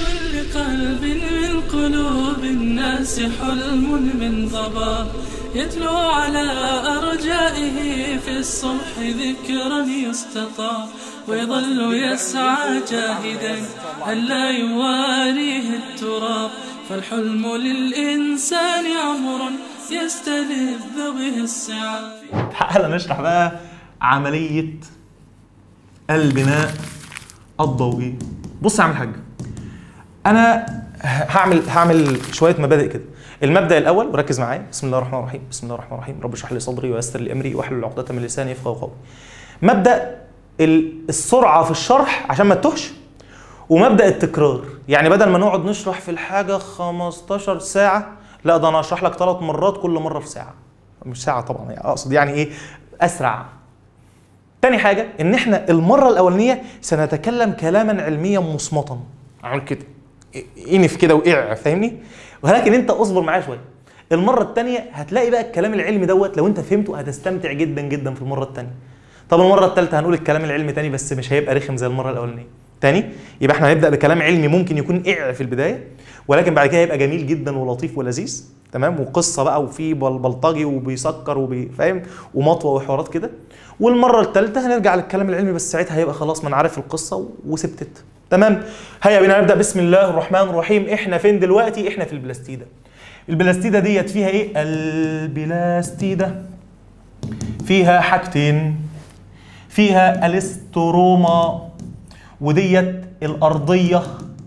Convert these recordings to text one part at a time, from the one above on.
لكل قلب من قلوب الناس حلم من ضباب يتلو على أرجائه في الصبح ذكرا يستطاب ويظل يسعى جاهدا ألا يواريه التراب فالحلم للإنسان عمر يستلذ به الصعاب تعالى نشرح بقى عملية البناء الضوئي بص يا عم الحاج انا هعمل هعمل شويه مبادئ كده المبدا الاول وركز معايا بسم الله الرحمن الرحيم بسم الله الرحمن الرحيم رب اشرح لي صدري ويسر لي امري واحلل عقده من لساني يفقهوا قولي مبدا ال- السرعه في الشرح عشان ما تتوهش ومبدا التكرار يعني بدل ما نقعد نشرح في الحاجه 15 ساعه لا ده انا اشرح لك ثلاث مرات كل مره في ساعه مش ساعه طبعا يعني اقصد يعني ايه اسرع تاني حاجة إن إحنا المرة الأولانية سنتكلم كلاما علميا مصمتا عمل كده انف كده وقع فاهمني؟ ولكن أنت اصبر معايا شوية المرة التانية هتلاقي بقى الكلام العلمي دوت لو أنت فهمته هتستمتع جدا جدا في المرة التانية طب المرة التالتة هنقول الكلام العلمي تاني بس مش هيبقى رخم زي المرة الأولانية تاني يبقى احنا هنبدأ بكلام علمي ممكن يكون قع في البداية ولكن بعد كده هيبقى جميل جدا ولطيف ولذيذ تمام وقصة بقى وفي بل- بلطجي وبيسكر وبيفهم ومطوة وحوارات كده والمرة الثالثة هنرجع للكلام العلمي بس ساعتها هيبقى خلاص ما انا عارف القصة وسبتت تمام هيا بينا نبدأ بسم الله الرحمن الرحيم احنا فين دلوقتي احنا في البلاستيدة البلاستيدة ديت فيها ايه البلاستيدة فيها حاجتين فيها الاستروما وديت الأرضية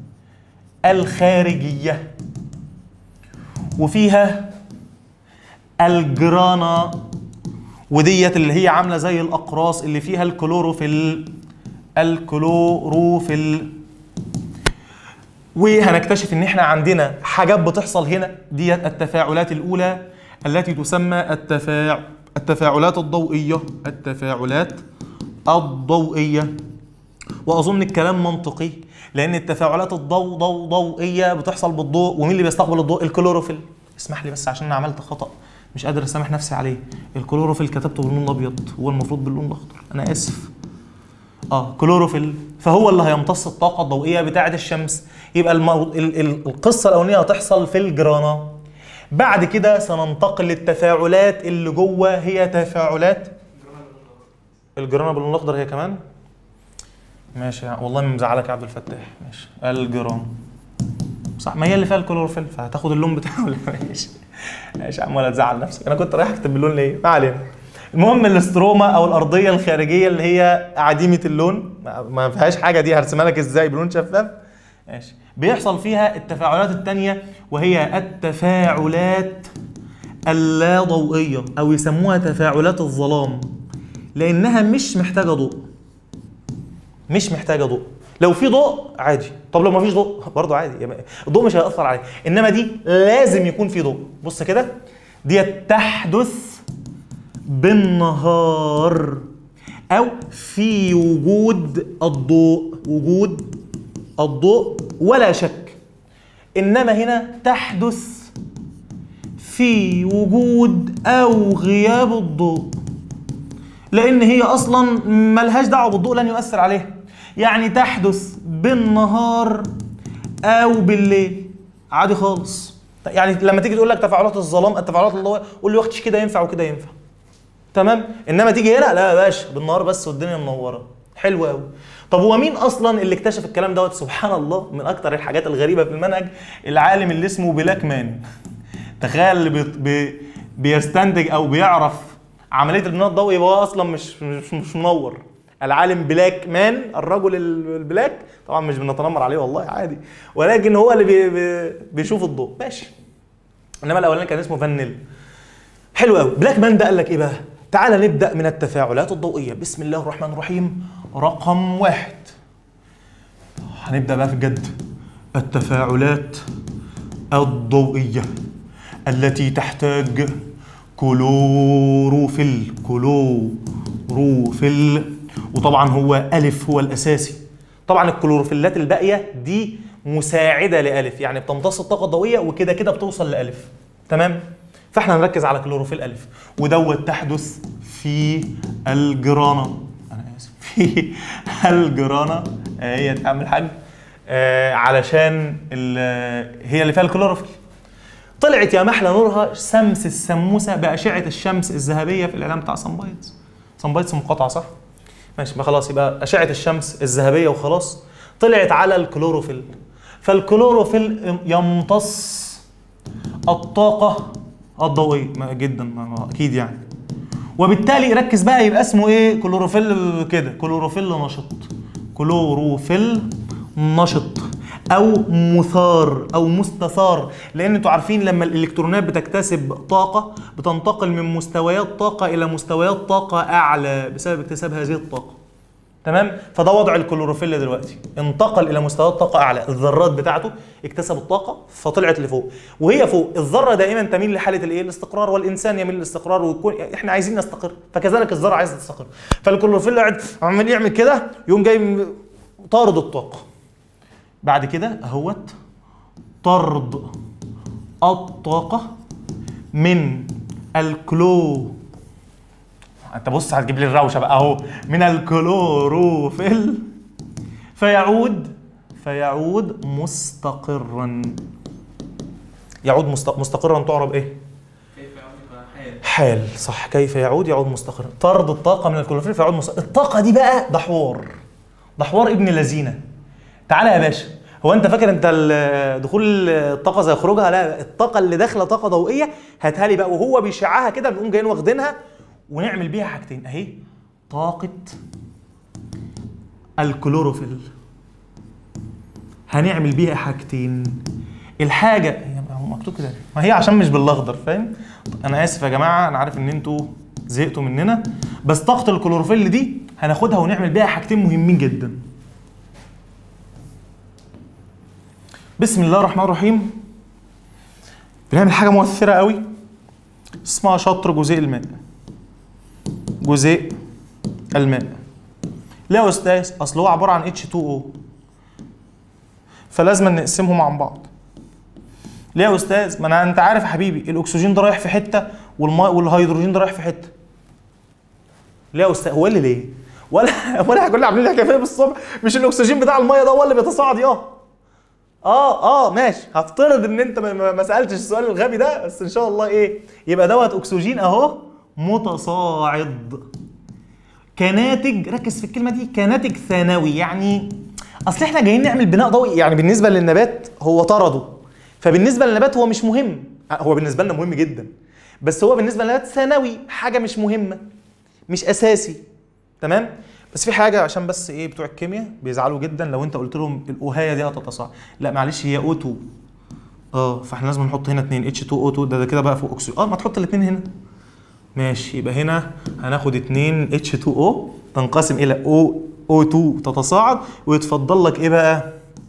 الخارجية وفيها الجرانا وديت اللي هي عامله زي الاقراص اللي فيها الكلوروفيل الكلوروفيل وهنكتشف ان احنا عندنا حاجات بتحصل هنا ديت التفاعلات الاولى التي تسمى التفاع التفاعلات الضوئيه التفاعلات الضوئيه واظن الكلام منطقي لان التفاعلات الضوء ضوء ضوئيه بتحصل بالضوء ومين اللي بيستقبل الضوء الكلوروفيل اسمح لي بس عشان انا عملت خطا مش قادر اسامح نفسي عليه الكلوروفيل كتبته باللون الابيض هو المفروض باللون الاخضر انا اسف اه كلوروفيل فهو اللي هيمتص الطاقه الضوئيه بتاعه الشمس يبقى المو... ال... ال... القصه الاولانيه هتحصل في الجرانا بعد كده سننتقل للتفاعلات اللي جوه هي تفاعلات الجرانا باللون الاخضر هي كمان ماشي يا- والله مزعلك يا عبد الفتاح ماشي الجرام صح ما هي اللي فيها الكلوروفيل فهتاخد اللون بتاعه ولا ماشي ماشي يا عم ولا تزعل نفسك انا كنت رايح اكتب باللون ليه ما علينا المهم الاستروما او الارضيه الخارجيه اللي هي عديمه اللون ما- ما فيهاش حاجه دي هرسمها لك ازاي بلون شفاف ماشي بيحصل فيها التفاعلات الثانيه وهي التفاعلات اللا ضوئيه او يسموها تفاعلات الظلام لانها مش محتاجه ضوء مش محتاجه ضوء لو في ضوء عادي طب لو ما فيش ضوء برضه عادي يبقى الضوء مش هيأثر عليه انما دي لازم يكون في ضوء بص كده دي تحدث بالنهار او في وجود الضوء وجود الضوء ولا شك انما هنا تحدث في وجود او غياب الضوء لان هي اصلا ملهاش دعوه بالضوء لن يؤثر عليها يعني تحدث بالنهار او بالليل عادي خالص يعني لما تيجي تقول لك تفاعلات الظلام التفاعلات اللي هو قول لي وقتش كده ينفع وكده ينفع تمام انما تيجي هنا لا يا باشا بالنهار بس والدنيا منوره حلو قوي طب هو مين اصلا اللي اكتشف الكلام دوت سبحان الله من اكتر الحاجات الغريبه في المنهج العالم اللي اسمه بلاك مان تخيل اللي بي بي بيستنتج او بيعرف عمليه البناء الضوئي يبقى هو اصلا مش مش, مش منور العالم بلاك مان الرجل ال- البلاك طبعا مش بنتنمر عليه والله عادي ولكن هو اللي بي بي بيشوف الضوء ماشي انما الاولاني كان اسمه فانيل حلو قوي بلاك مان ده قال لك ايه بقى تعال نبدا من التفاعلات الضوئيه بسم الله الرحمن الرحيم رقم واحد هنبدا بقى في الجد التفاعلات الضوئيه التي تحتاج كلوروفيل كلوروفيل وطبعا هو ألف هو الأساسي طبعا الكلوروفيلات الباقية دي مساعدة لألف يعني بتمتص الطاقة الضوئية وكده كده بتوصل لألف تمام فاحنا هنركز على كلوروفيل ألف ودوت تحدث في الجرانة أنا آسف في الجرانة هي تعمل حاج آه علشان ال- هي اللي فيها الكلوروفيل طلعت يا محلى نورها شمس السموسه باشعه الشمس الذهبيه في الاعلام بتاع سانبايتس سانبايتس مقاطعه صح؟ ماشي ما خلاص يبقى اشعه الشمس الذهبيه وخلاص طلعت على الكلوروفيل فالكلوروفيل يمتص الطاقه الضوئيه ما- جدا ما- ما- اكيد يعني وبالتالي ركز بقى يبقى اسمه ايه كلوروفيل كده كلوروفيل نشط كلوروفيل نشط او مثار او مستثار لان انتوا عارفين لما الالكترونات بتكتسب طاقه بتنتقل من مستويات طاقه الى مستويات طاقه اعلى بسبب اكتساب هذه الطاقه تمام فده وضع الكلوروفيل دلوقتي انتقل الى مستويات طاقه اعلى الذرات بتاعته اكتسبت طاقه فطلعت لفوق وهي فوق الذره دائما تميل لحاله الايه الاستقرار والانسان يميل للاستقرار ويكون احنا عايزين نستقر فكذلك الذره عايزه تستقر فالكلوروفيل قاعد عمال يعمل كده يقوم جاي م- طارد الطاقه بعد كده اهوت طرد الطاقه من الكلو انت بص هتجيب لي الروشه بقى اهو من الكلوروفيل فيعود فيعود مستقرا يعود مست- مستقرا تعرب ايه؟ كيف يعود حال حال صح كيف يعود يعود مستقرا طرد الطاقه من الكلوروفيل فيعود مستقرا الطاقه دي بقى ده حوار ده حوار ابن لذينه تعالى يا باشا هو انت فاكر انت ال- دخول الطاقه زي خروجها لا الطاقه اللي داخله طاقه ضوئيه هاتها لي بقى وهو بيشعها كده بنقوم جايين واخدينها ونعمل بيها حاجتين اهي طاقه الكلوروفيل هنعمل بيها حاجتين الحاجه هي هو مكتوب كده ليه؟ ما هي عشان مش بالاخضر فاهم انا اسف يا جماعه انا عارف ان انتوا زهقتوا مننا بس طاقه الكلوروفيل دي هناخدها ونعمل بيها حاجتين مهمين جدا بسم الله الرحمن الرحيم بنعمل حاجه مؤثره قوي اسمها شطر جزيء الماء جزيء الماء لا يا استاذ اصل هو عباره عن H2O فلازم نقسمهم عن بعض ليه يا استاذ ما انا انت عارف يا حبيبي الاكسجين ده رايح في حته والماء والهيدروجين ده رايح في حته ليه يا استاذ هو اللي ليه ولا ولا هيقول لي عاملين لك كيفيه بالصبح مش الاكسجين بتاع الميه ده هو اللي بيتصاعد ياه اه اه ماشي هفترض ان انت ما- ما ما سالتش السؤال الغبي ده بس ان شاء الله ايه يبقى دوت اكسجين اهو متصاعد كناتج ركز في الكلمه دي كناتج ثانوي يعني اصل احنا جايين نعمل بناء ضوئي يعني بالنسبه للنبات هو طرده فبالنسبه للنبات هو مش مهم هو بالنسبه لنا مهم جدا بس هو بالنسبه للنبات ثانوي حاجه مش مهمه مش اساسي تمام بس في حاجه عشان بس ايه بتوع الكيمياء بيزعلوا جدا لو انت قلت لهم الاوهايه دي هتتصاعد لا معلش هي O2 اه فاحنا لازم نحط هنا 2 H2O2 ده, ده كده بقى فوق اكسجين اه ما تحط الاثنين هنا ماشي يبقى هنا هناخد 2 H2O تنقسم الى O O2 تتصاعد ويتفضل لك ايه بقى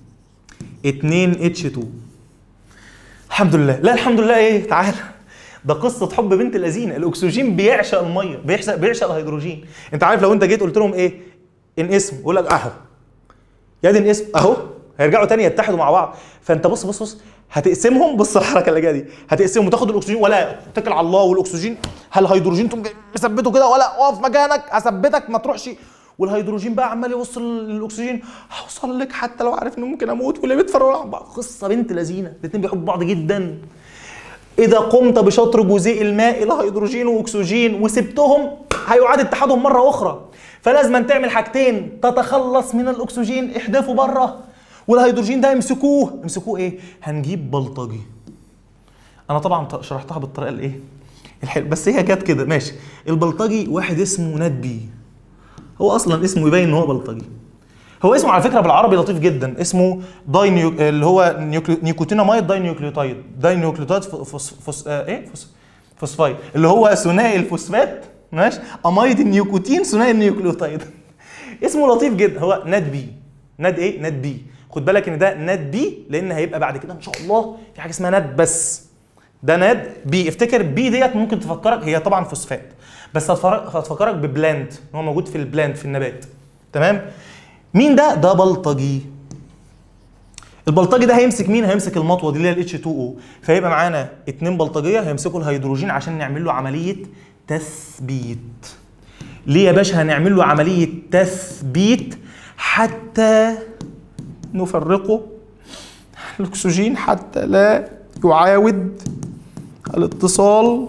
2 H2 الحمد لله لا الحمد لله ايه تعالى ده قصه حب بنت اللذينه الاكسجين بيعشق الميه بيعشق بيعشق الهيدروجين انت عارف لو انت جيت قلت لهم ايه ان اسم يقول لك اهو يا دي اسم اهو هيرجعوا تاني يتحدوا مع بعض فانت بص بص بص هتقسمهم بص الحركه اللي جايه دي هتقسمهم وتاخد الاكسجين ولا اتكل على الله والاكسجين هل الهيدروجين تقوم جاي مثبته كده ولا اقف مكانك اثبتك ما تروحش والهيدروجين بقى عمال يوصل للاكسجين هوصل لك حتى لو عارف ان ممكن اموت واللي بيتفرقوا عن بعض قصه بنت لذينه الاثنين بيحبوا بعض جدا اذا قمت بشطر جزيء الماء الى هيدروجين واكسجين وسبتهم هيعاد اتحادهم مره اخرى فلازم أن تعمل حاجتين تتخلص من الاكسجين احذفه بره والهيدروجين ده يمسكوه يمسكوه ايه هنجيب بلطجي انا طبعا ط- شرحتها بالطريقه الايه الحلو بس هي جت كده ماشي البلطجي واحد اسمه ندبي هو اصلا اسمه يبين ان هو بلطجي هو اسمه على فكره بالعربي لطيف جدا اسمه داي نيو... اللي هو نيوكلي... نيكوتيناميد داي نيوكليوتايد داي نيوكليوتايد فوس... فوس... آه ايه فوس... فوسفايد اللي هو ثنائي الفوسفات ماشي اميد النيوكوتين ثنائي النيوكليوتايد اسمه لطيف جدا هو ناد بي ناد ايه ناد بي خد بالك ان ده ناد بي لان هيبقى بعد كده ان شاء الله في حاجه اسمها ناد بس ده ناد بي افتكر بي ديت ممكن تفكرك هي طبعا فوسفات بس هتفر- هتفكرك ببلانت هو موجود في البلانت في النبات تمام مين ده ده بلطجي البلطجي ده هيمسك مين هيمسك المطوه دي اللي هي الاتش 2 او فيبقى معانا اتنين بلطجيه هيمسكوا الهيدروجين عشان نعمل له عمليه تثبيت ليه يا باشا هنعمل له عمليه تثبيت حتى نفرقه الاكسجين حتى لا يعاود الاتصال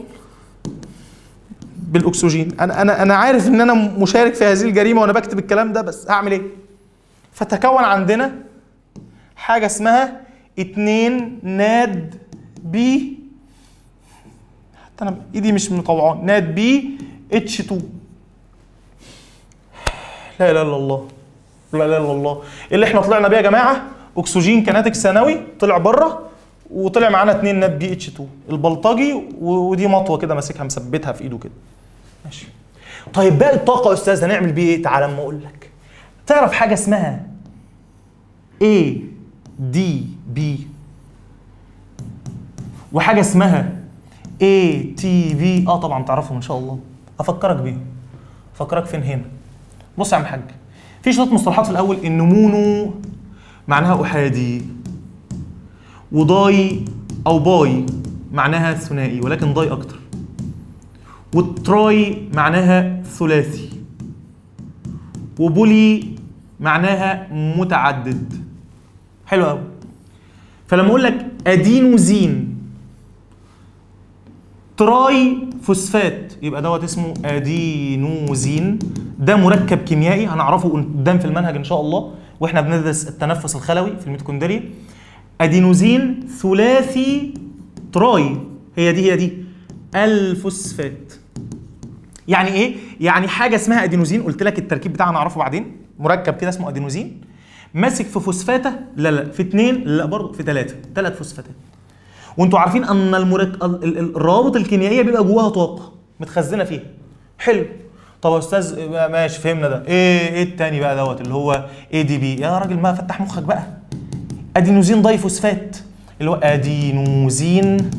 بالاكسجين انا انا انا عارف ان انا مشارك في هذه الجريمه وانا بكتب الكلام ده بس هعمل ايه فتكون عندنا حاجه اسمها 2 ناد بي حتى انا ايدي مش مطوعان ناد بي اتش 2 لا اله الا الله لا اله الا الله إيه اللي احنا طلعنا بيه يا جماعه اكسجين كناتج ثانوي طلع بره وطلع معانا 2 ناد بي اتش 2 البلطجي و- ودي مطوه كده ماسكها مثبتها في ايده كده ماشي طيب باقي الطاقه يا استاذ هنعمل بيه ايه تعالى اما اقول لك تعرف حاجه اسمها A D B وحاجه اسمها A T V اه طبعا تعرفهم ان شاء الله افكرك بيهم افكرك فين هنا بص يا عم الحاج في شويه مصطلحات في الاول ان مونو معناها احادي وضاي او باي معناها ثنائي ولكن ضاي اكتر والتراي معناها ثلاثي وبولي معناها متعدد حلو قوي فلما اقول لك ادينوزين تراي فوسفات يبقى دوت اسمه ادينوزين ده مركب كيميائي هنعرفه قدام في المنهج ان شاء الله واحنا بندرس التنفس الخلوي في الميتوكوندريا ادينوزين ثلاثي تراي هي دي هي دي الفوسفات يعني ايه يعني حاجه اسمها ادينوزين قلت لك التركيب بتاعها نعرفه بعدين مركب كده اسمه ادينوزين ماسك في فوسفاته لا لا في اثنين لا برضه في ثلاثه ثلاث فوسفاتات وانتوا عارفين ان المرك... ال- ال- ال- الروابط الكيميائيه بيبقى جواها طاقه متخزنه فيها حلو طب يا استاذ ماشي فهمنا ده ايه ايه التاني بقى دوت اللي هو اي دي بي يا راجل ما فتح مخك بقى ادينوزين داي فوسفات اللي هو ادينوزين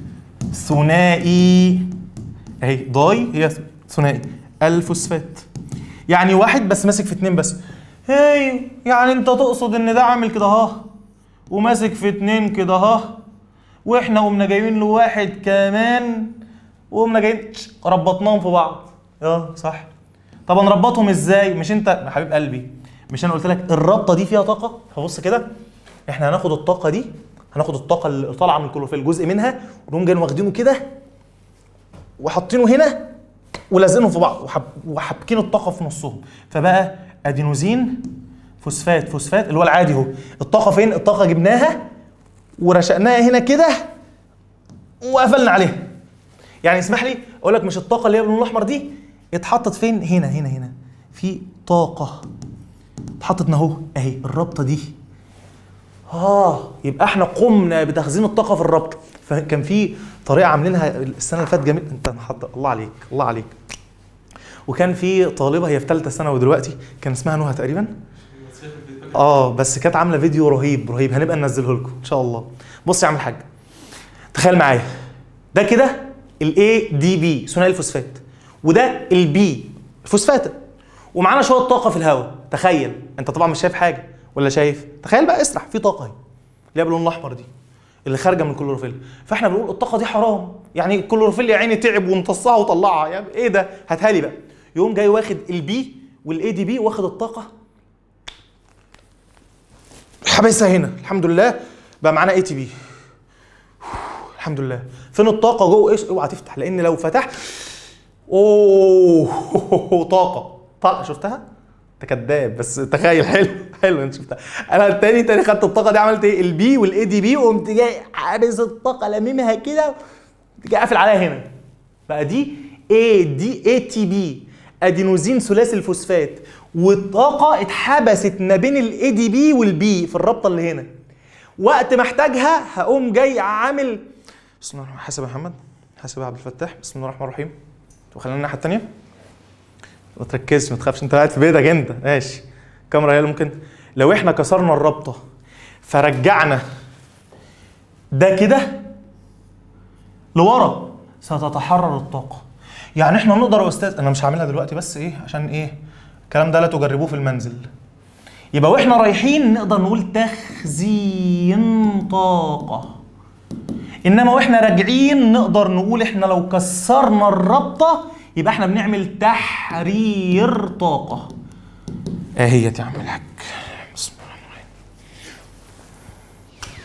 ثنائي اهي داي هي ثنائي الفوسفات يعني واحد بس ماسك في اتنين بس ايوه يعني انت تقصد ان ده عامل كده اهو وماسك في اتنين كده اهو واحنا قمنا جايبين له واحد كمان وقمنا جايين تش- ربطناهم في بعض اه صح طب نربطهم ازاي مش انت يا حبيب قلبي مش انا قلت لك الربطه دي فيها طاقه فبص كده احنا هناخد الطاقه دي هناخد الطاقه اللي طالعه من الكلوروفيل جزء منها ونقوم جايين واخدينه كده وحاطينه هنا ولازقينهم في بعض وحب وحابكين الطاقه في نصهم فبقى ادينوزين فوسفات فوسفات اللي هو العادي اهو الطاقه فين الطاقه جبناها ورشقناها هنا كده وقفلنا عليها يعني اسمح لي اقول لك مش الطاقه اللي هي باللون الاحمر دي اتحطت فين هنا هنا هنا في طاقه اتحطت اهو اهي الرابطه دي اه يبقى احنا قمنا بتخزين الطاقه في الربط فكان في طريقه عاملينها السنه اللي فاتت جميل انت حط الله عليك الله عليك وكان في طالبه هي في ثالثه ثانوي دلوقتي كان اسمها نهى تقريبا اه بس كانت عامله فيديو رهيب رهيب هنبقى ننزله لكم ان شاء الله بص يا عم الحاج تخيل معايا ده كده الاي دي بي ثنائي الفوسفات وده البي الفوسفات ومعانا شويه طاقه في الهواء تخيل انت طبعا مش شايف حاجه ولا شايف تخيل بقى اسرح في طاقه اهي اللي هي باللون الاحمر دي اللي خارجه من الكلوروفيل فاحنا بنقول الطاقه دي حرام يعني الكلوروفيل يا عيني تعب وامتصها وطلعها يعني ايه ده هاتها لي بقى يقوم جاي واخد البي والاي دي بي واخد الطاقه حابسها هنا الحمد لله بقى معانا اي تي بي الحمد لله فين الطاقه جوه ايش اوعى تفتح لان لو فتحت اوه طاقه طاقه شفتها انت كداب بس تخيل حلو حلو انت شفتها انا التاني تاني خدت الطاقه دي عملت ايه البي والاي دي بي وقمت جاي حابس الطاقه لميمها كده جاي قافل عليها هنا بقى دي اي دي اي تي بي ادينوزين ثلاثي الفوسفات والطاقه اتحبست ما بين الاي دي بي والبي في الرابطه اللي هنا وقت ما احتاجها هقوم جاي عامل بسم الله الرحمن حاسب يا محمد حاسب يا عبد الفتاح بسم الله الرحمن الرحيم طب خلينا الناحيه الثانيه ما تركزش ما تخافش انت قاعد في بيتك انت ماشي الكاميرا هي اللي ممكن لو احنا كسرنا الرابطه فرجعنا ده كده لورا ستتحرر الطاقه يعني احنا نقدر يا استاذ انا مش هعملها دلوقتي بس ايه عشان ايه الكلام ده لا تجربوه في المنزل يبقى واحنا رايحين نقدر نقول تخزين طاقه انما واحنا راجعين نقدر نقول احنا لو كسرنا الرابطه يبقى احنا بنعمل تحرير طاقه اهي يا عم الحاج بسم الله الرحمن الرحيم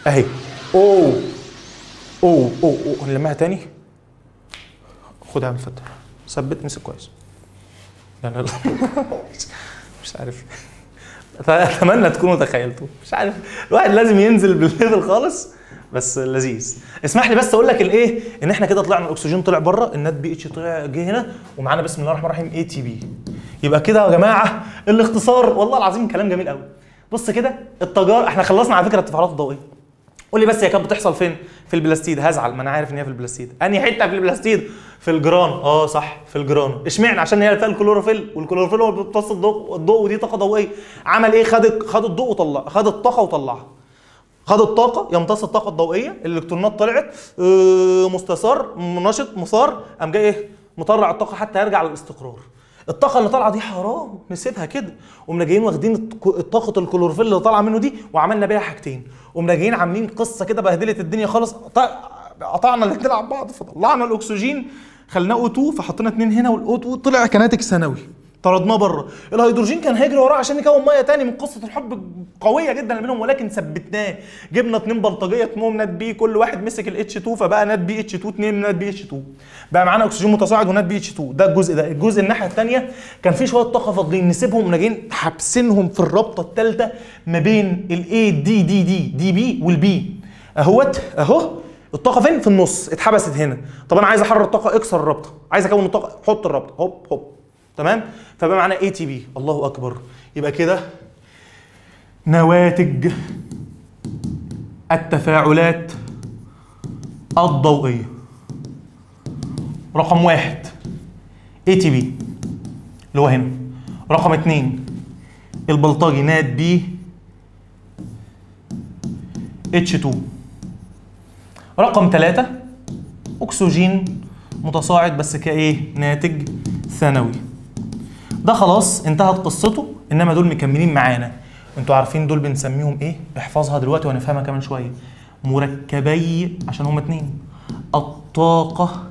اهي اوه اوه اوه اوه نلمها تاني خدها من فتح ثبت مسك كويس لا لا لا مش عارف اتمنى تكونوا تخيلتوا مش عارف الواحد لازم ينزل بالليفل خالص بس لذيذ اسمح لي بس اقول لك الايه ان احنا كده طلعنا الاكسجين طلع بره النات بي اتش طلع جه هنا ومعانا بسم الله الرحمن الرحيم اي تي بي يبقى كده يا جماعه الاختصار والله العظيم كلام جميل قوي بص كده التجار احنا خلصنا على فكره التفاعلات الضوئيه قول لي بس هي كانت بتحصل فين؟ في البلاستيد هزعل ما انا عارف ان هي في البلاستيد انهي حته في البلاستيد؟ في الجران اه صح في الجران اشمعنى عشان هي فيها الكلوروفيل والكلوروفيل هو اللي بيمتص الضوء الضوء ودي طاقه ضوئيه عمل ايه خد خد الضوء وطلع خد الطاقه وطلعها خد الطاقه يمتص الطاقه الضوئيه الالكترونات طلعت آه، مستثار نشط مثار قام جاي ايه مطلع الطاقه حتى يرجع للاستقرار الطاقه اللي طالعه دي حرام نسيبها كده قمنا جايين واخدين الط- الطاقه الكلوروفيل اللي طالعه منه دي وعملنا بيها حاجتين قمنا جايين عاملين قصه كده بهدلت الدنيا خالص قطع- قطعنا الاثنين على بعض فطلعنا الاكسجين خلناه او 2 فحطينا اثنين هنا والاو 2 طلع كناتج ثانوي طردناه بره الهيدروجين كان هيجري وراه عشان يكون ميه تاني من قصه الحب قويه جدا اللي بينهم ولكن ثبتناه جبنا اتنين بلطجيه اسمهم نات بي كل واحد مسك الاتش 2 فبقى نات بي اتش 2 اتنين نات بي اتش 2 بقى معانا اكسجين متصاعد ونات بي اتش 2 ده الجزء ده الجزء الناحيه الثانيه كان في شويه طاقه فاضلين نسيبهم وناجين حابسينهم في الرابطه الثالثه ما بين الاي دي دي دي دي بي والبي اهوت اهو الطاقه فين في النص اتحبست هنا طب انا عايز احرر الطاقه اكسر الرابطه عايز اكون الطاقه حط الرابطه هوب هوب تمام فبقى معانا اي تي بي الله اكبر يبقى كده نواتج التفاعلات الضوئيه رقم واحد اي تي بي اللي هو هنا رقم اتنين البلطجي نات بي اتش 2 رقم ثلاثة أكسجين متصاعد بس كإيه؟ ناتج ثانوي. ده خلاص انتهت قصته إنما دول مكملين معانا. أنتوا عارفين دول بنسميهم إيه؟ احفظها دلوقتي وهنفهمها كمان شوية. مركبي عشان هما اتنين. الطاقة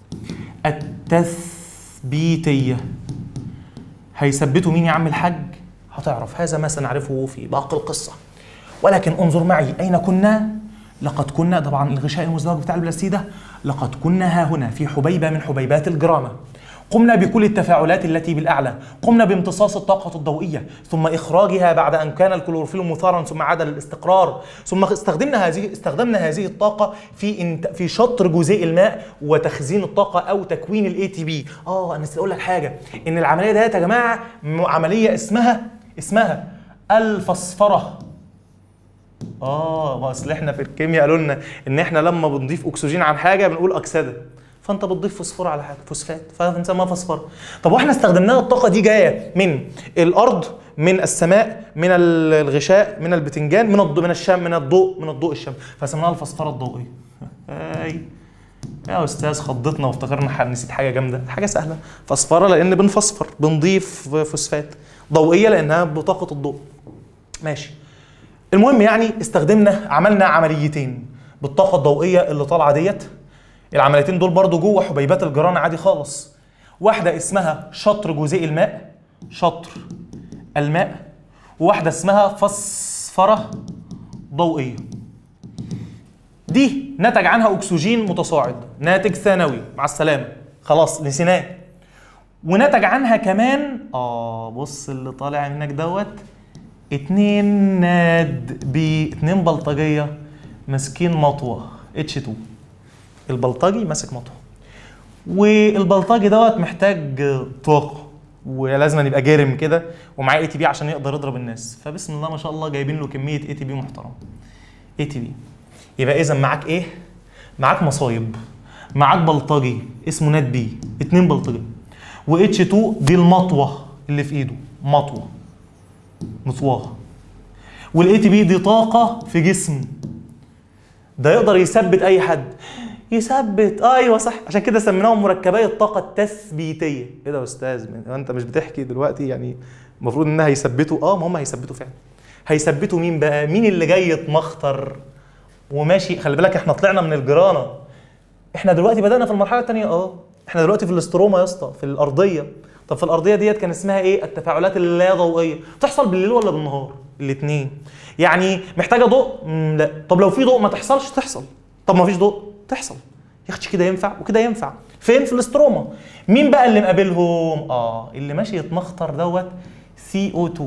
التثبيتية. هيثبتوا مين يا عم الحاج؟ هتعرف هذا ما سنعرفه في باقي القصة. ولكن انظر معي أين كنا؟ لقد كنا طبعا الغشاء المزدوج بتاع البلاستيك ده لقد كنا ها هنا في حبيبة من حبيبات الجرامة قمنا بكل التفاعلات التي بالأعلى قمنا بامتصاص الطاقة الضوئية ثم إخراجها بعد أن كان الكلوروفيل مثارا ثم عاد للاستقرار ثم استخدمنا هذه استخدمنا هذه الطاقة في انت في شطر جزيء الماء وتخزين الطاقة أو تكوين الاي تي بي اه أنا نسيت أقول لك حاجة إن العملية ديت يا جماعة م- عملية اسمها اسمها الفسفرة اه ما اصل احنا في الكيمياء قالوا لنا ان احنا لما بنضيف اكسجين عن حاجه بنقول اكسده فانت بتضيف فوسفور على حاجه فوسفات فبنسميها فوسفور طب واحنا استخدمناها الطاقه دي جايه من الارض من السماء من ال- الغشاء من البتنجان من الضوء من الشم من الضوء من الضوء الشم فسميناها الفسفره الضوئيه اي يا استاذ خضتنا وافتكرنا ح- نسيت حاجه جامده حاجه سهله فسفره لان بنفسفر بنضيف فوسفات ضوئيه لانها بطاقه الضوء ماشي المهم يعني استخدمنا عملنا عمليتين بالطاقه الضوئيه اللي طالعه ديت العمليتين دول برضو جوه حبيبات الجران عادي خالص واحده اسمها شطر جزيء الماء شطر الماء وواحده اسمها فسفره ضوئيه دي نتج عنها اكسجين متصاعد ناتج ثانوي مع السلامه خلاص نسيناه ونتج عنها كمان اه بص اللي طالع منك دوت اتنين ناد بي اتنين بلطجيه ماسكين مطوه اتش 2 البلطجي ماسك مطوه والبلطجي دوت محتاج طاقه ولازم أن يبقى جارم كده ومعاه اي تي بي عشان يقدر يضرب الناس فبسم الله ما شاء الله جايبين له كميه اي تي بي محترم اي تي بي يبقى اذا معاك ايه معاك مصايب معاك بلطجي اسمه ناد بي اتنين بلطجي واتش 2 دي المطوه اللي في ايده مطوه مطواه والاي تي بي دي طاقه في جسم ده يقدر يثبت اي حد يثبت آه ايوه صح عشان كده سميناهم مركبي الطاقه التثبيتيه ايه ده يا استاذ انت مش بتحكي دلوقتي يعني المفروض انها هيثبتوا اه ما هم هيثبتوا فعلا هيثبتوا مين بقى مين اللي جاي يتمخطر وماشي خلي بالك احنا طلعنا من الجرانه احنا دلوقتي بدانا في المرحله الثانيه اه احنا دلوقتي في الاستروما يا اسطى في الارضيه طب في الارضيه ديت كان اسمها ايه التفاعلات اللا ضوئيه تحصل بالليل ولا بالنهار الاثنين يعني محتاجه ضوء مم، لا طب لو في ضوء ما تحصلش تحصل طب ما فيش ضوء تحصل يا اختي كده ينفع وكده ينفع فين في الاستروما مين بقى اللي مقابلهم اه اللي ماشي يتمخطر دوت سي او 2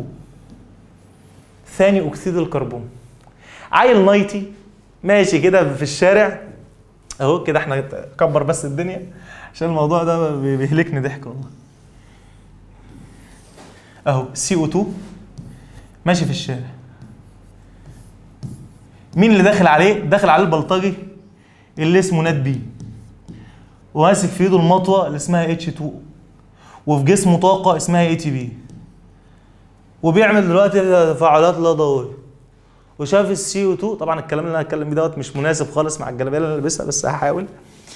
ثاني اكسيد الكربون عيل نايتي ماشي كده في الشارع اهو كده احنا كبر بس الدنيا عشان الموضوع ده بي- بيهلكني ضحك والله اهو سي او 2 ماشي في الشارع مين اللي داخل عليه داخل عليه البلطجي اللي اسمه نات بي وماسك في ايده المطوه اللي اسمها اتش 2 وفي جسمه طاقه اسمها اي تي بي وبيعمل دلوقتي تفاعلات لا ضوئيه وشاف السي او 2 طبعا الكلام اللي انا هتكلم بيه دوت مش مناسب خالص مع الجلابيه اللي انا لابسها بس هحاول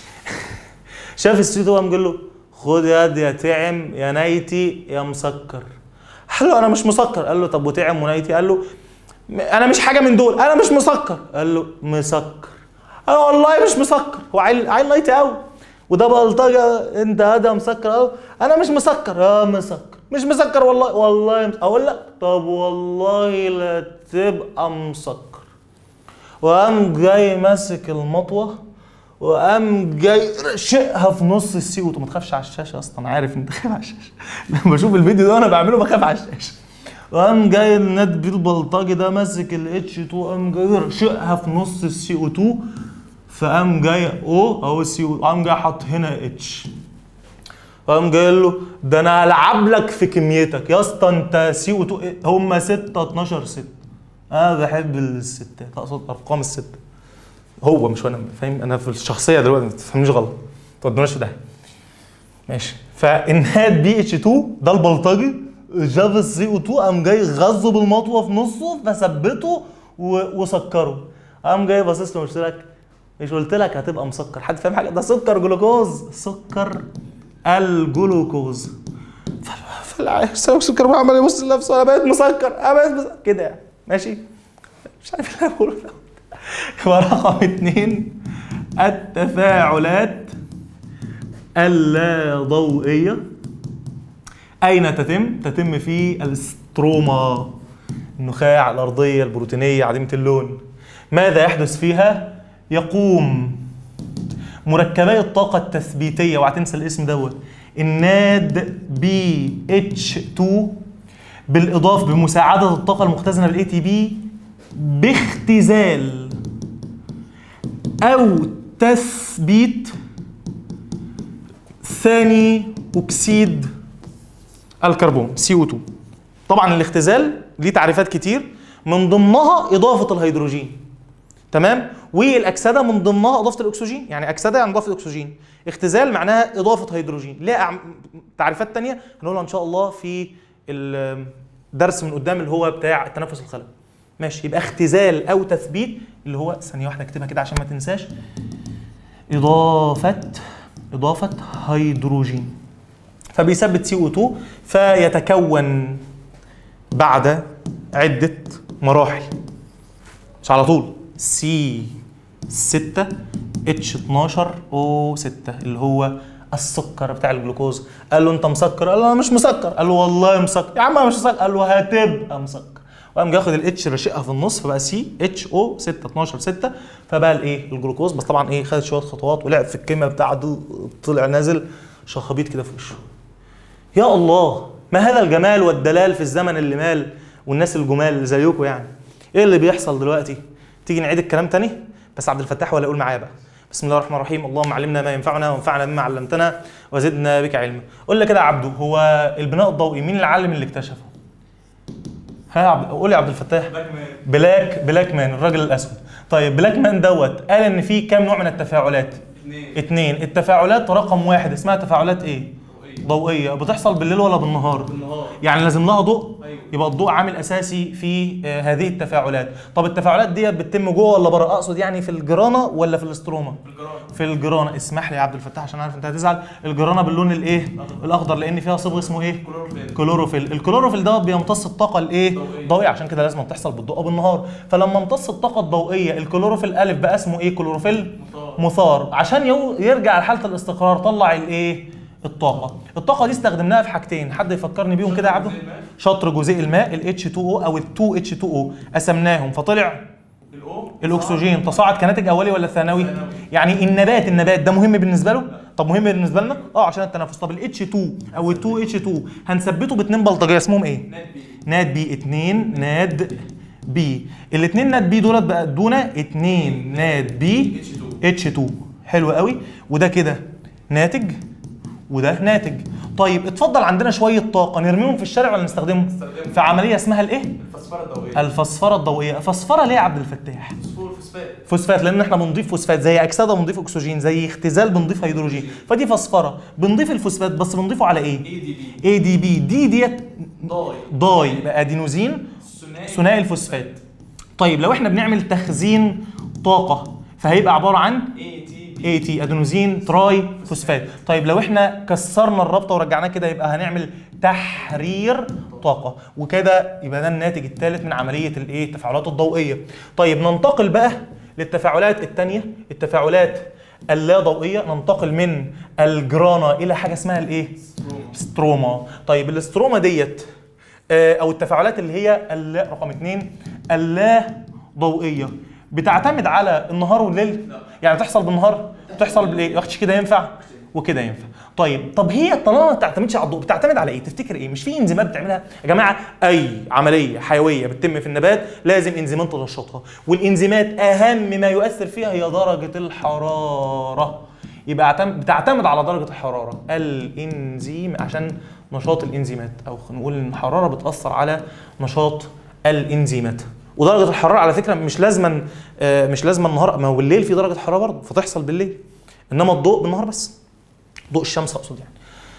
شاف السي 2 قام قال له خد يد يا تعم يا نايتي يا مسكر قال له انا مش مسكر قال له طب وتعم ونايتي قال له م- انا مش حاجه من دول انا مش مسكر قال له مسكر قال له والله مش مسكر هو عيل عيل نايتي قوي وده بلطجه انت هذا مسكر قوي انا مش مسكر اه مسكر مش مسكر والله والله مس... اقول لك طب والله لا تبقى مسكر وقام جاي ماسك المطوه وقام جاي رشقها في نص السي وما تخافش على الشاشه اصلا عارف انت خايف على الشاشه لما بشوف الفيديو ده وانا بعمله بخاف على الشاشه وقام جاي الناد بيه البلطجي ده ماسك الاتش 2 قام جاي رشقها في نص السي او 2 فقام جاي او اهو السي او قام جاي حط هنا اتش قام جاي قال له ده انا هلعب لك في كميتك يا اسطى انت سي او 2 هم 6 12 6 انا بحب الستات اقصد ارقام السته هو مش انا فاهم انا في الشخصيه دلوقتي ما تفهمنيش غلط ما تودوناش في ده ماشي فالنهاد بي اتش 2 ده البلطجي شاف السي او 2 قام جاي غزه بالمطوه في نصه فثبته و- وسكره قام جاي باصص له مش قلت لك مش قلت لك هتبقى مسكر حد فاهم حاجه ده سكر جلوكوز سكر الجلوكوز فالعيال سكر بقى عمال يبص لنفسه انا بقيت مسكر انا بقيت مسكر كده يعني ماشي مش عارف اللي أنا بقوله ده. يبقى رقم اتنين التفاعلات اللا ضوئية أين تتم؟ تتم في الاستروما النخاع الأرضية البروتينية عديمة اللون ماذا يحدث فيها؟ يقوم مركبي الطاقة التثبيتية اوعى تنسى الاسم دوت الناد بي اتش 2 بالإضافة بمساعدة الطاقة المختزنة بالاي تي بي باختزال أو تثبيت ثاني أكسيد الكربون CO2 طبعا الاختزال ليه تعريفات كتير من ضمنها إضافة الهيدروجين تمام والاكسده من ضمنها اضافه الاكسجين يعني اكسده يعني اضافه اكسجين اختزال معناها اضافه هيدروجين ليها أعم- تعريفات تانية هنقولها ان شاء الله في الدرس من قدام اللي هو بتاع التنفس الخلوي ماشي يبقى اختزال او تثبيت اللي هو ثانيه واحده اكتبها كده عشان ما تنساش اضافه اضافه هيدروجين فبيثبت سي او 2 فيتكون بعد عده مراحل مش على طول سي 6 اتش 12 او 6 اللي هو السكر بتاع الجلوكوز قال له انت مسكر قال له انا مش مسكر قال له والله مسكر يا عم انا مش مسكر قال له هتبقى مسكر وقام جاي ياخد الاتش رشقها في النص فبقى سي اتش او 6 12 6 فبقى الايه الجلوكوز بس طبعا ايه خد شويه خطوات ولعب في الكيمياء بتاعته طلع نازل شخابيط كده في وشه يا الله ما هذا الجمال والدلال في الزمن اللي مال والناس الجمال اللي زيكم يعني ايه اللي بيحصل دلوقتي تيجي نعيد الكلام تاني بس عبد الفتاح ولا يقول معايا بقى بسم الله الرحمن الرحيم اللهم علمنا ما ينفعنا وانفعنا بما علمتنا وزدنا بك علما قول لي كده يا عبدو هو البناء الضوئي مين العالم اللي اكتشفه ها يا عبد قول لي يا عبد الفتاح بلاك بلاك مان الراجل الاسود طيب بلاك مان دوت قال ان في كام نوع من التفاعلات اثنين اتنين التفاعلات رقم واحد اسمها تفاعلات ايه ضوئيه بتحصل بالليل ولا بالنهار بالنهار يعني لازم لها ضوء ايوه يبقى الضوء عامل اساسي في آه، هذه التفاعلات طب التفاعلات دي بتتم جوه ولا بره اقصد يعني في الجرانه ولا في الاستروما بالجرام في الجرانه اسمح لي يا عبد الفتاح عشان عارف انت هتزعل الجرانه باللون الايه الاخضر لان فيها صبغ اسمه ايه كلوروفيل كلوروفيل الكلوروفيل ده بيمتص الطاقه الايه ضوئية. ضوئيه عشان كده لازم تحصل بالضوء أو بالنهار فلما امتص الطاقه الضوئيه الكلوروفيل الف بقى اسمه ايه كلوروفيل مثار مثار عشان يو- يرجع لحاله الاستقرار طلع الايه الطاقه الطاقه دي استخدمناها في حاجتين حد يفكرني بيهم كده يا عبده شطر جزيء الماء ال H2O او ال 2H2O قسمناهم فطلع الاو الاكسجين تصاعد كناتج اولي ولا ثانوي ثانوي. يعني النبات النبات ده مهم بالنسبه له طب مهم بالنسبه لنا اه عشان التنفس طب ال H2 او ال 2H2 هنثبته باتنين بلطجيه اسمهم ايه نت بي ناد بي 2 ناد بي الاثنين ناد بي دولت بقى ادونا 2 ناد بي H2 اتش 2 حلو قوي وده كده ناتج وده ناتج طيب اتفضل عندنا شويه طاقه نرميهم في الشارع ولا نستخدمهم نستخدمهم. في عمليه اسمها الايه الفسفره الضوئيه الفسفره الضوئيه فسفره ليه يا عبد الفتاح فوسفور فوسفات فوسفات لان احنا بنضيف فوسفات زي اكسده بنضيف اكسجين زي اختزال بنضيف هيدروجين فدي فسفره بنضيف الفوسفات بس بنضيفه على ايه اي دي بي اي دي بي دي ديت ضاي ضاي يبقى ادينوزين ثنائي ثنائي الفوسفات طيب لو احنا بنعمل تخزين طاقه فهيبقى عباره عن اي تي بي اي تي ادينوزين تراي فوسفات طيب لو احنا كسرنا الرابطه ورجعناه كده يبقى هنعمل تحرير طاقه وكده يبقى ده الناتج الثالث من عمليه الايه التفاعلات الضوئيه طيب ننتقل بقى للتفاعلات الثانيه التفاعلات اللا ضوئيه ننتقل من الجرانا الى حاجه اسمها الايه ستروما طيب الاستروما ديت آه، او التفاعلات اللي هي اللا رقم اثنين اللا ضوئيه بتعتمد على النهار والليل لا. يعني تحصل بالنهار تحصل بالايه ياخدش كده ينفع وكده ينفع طيب طب هي طالما ما بتعتمدش على الضوء بتعتمد على ايه تفتكر ايه مش في انزيمات بتعملها يا جماعه اي عمليه حيويه بتتم في النبات لازم انزيمات تنشطها والانزيمات اهم ما يؤثر فيها هي درجه الحراره يبقى اعتم- بتعتمد على درجه الحراره الانزيم عشان نشاط الانزيمات او خلينا نقول ان الحراره بتاثر على نشاط الانزيمات ودرجه الحراره على فكره مش لازما آه، مش لازما النهار ما هو بالليل في درجه حراره برضه فتحصل بالليل انما الضوء بالنهار بس ضوء الشمس اقصد يعني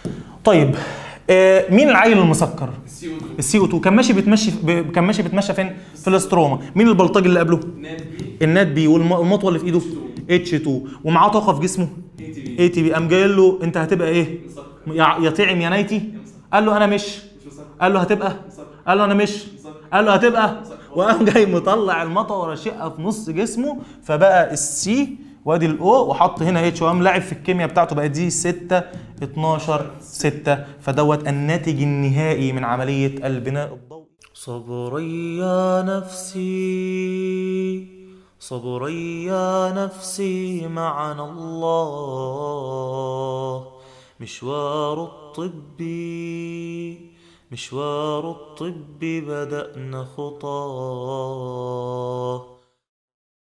طيب آه، مين العيل المسكر السي او 2 السي او 2 كان ماشي بتمشي ب- كان ماشي بتمشى فين في الاستروما مين البلطجي اللي قبله نت بي النات بي والمطوه اللي في ايده اتش 2 ومعاه طاقه في جسمه اي تي بي اي تي بي قام جاي له انت هتبقى ايه مسكر يا يا طعم يا نايتي مسكر قال له انا مش مش مسكر قال له هتبقى مسكر قال له انا مش مسكر قال له هتبقى مسكر. وقام جاي مطلع المطوه ورشقها في نص جسمه فبقى السي وادي الاو وحط هنا اتش وقام لاعب في الكيمياء بتاعته بقت دي 6 12 6 فدوت الناتج النهائي من عمليه البناء الضوئي صبري يا نفسي صبري يا نفسي معنا الله مشوار الطب مشوار الطب بدأنا خطاه